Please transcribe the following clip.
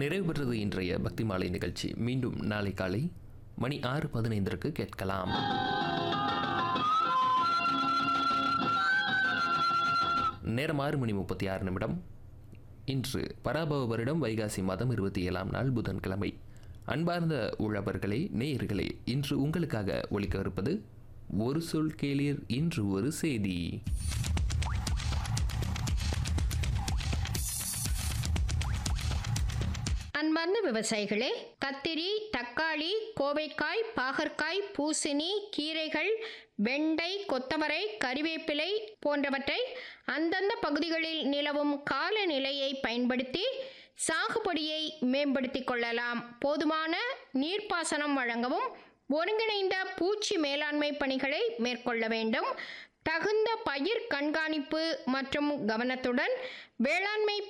நிறைவு பெற்றது இன்றைய பக்தி மாலை நிகழ்ச்சி மீண்டும் நாளை காலை மணி ஆறு பதினைந்திற்கு கேட்கலாம் நேரம் ஆறு மணி முப்பத்தி ஆறு நிமிடம் இன்று பராபவ வருடம் வைகாசி மாதம் இருபத்தி ஏழாம் நாள் புதன்கிழமை அன்பார்ந்த உழவர்களே நேயர்களே இன்று உங்களுக்காக ஒலிக்கவிருப்பது ஒரு சொல் கேளீர் இன்று ஒரு செய்தி அன்பார்ந்த விவசாயிகளே கத்திரி தக்காளி கோவைக்காய் பாகற்காய் பூசணி கீரைகள் வெண்டை கொத்தவரை கறிவேப்பிலை போன்றவற்றை அந்தந்த பகுதிகளில் நிலவும் காலநிலையை பயன்படுத்தி சாகுபடியை மேம்படுத்திக் கொள்ளலாம் போதுமான நீர்ப்பாசனம் வழங்கவும் ஒருங்கிணைந்த பூச்சி மேலாண்மை பணிகளை மேற்கொள்ள வேண்டும் தகுந்த பயிர் கண்காணிப்பு மற்றும் கவனத்துடன் வேளாண்மை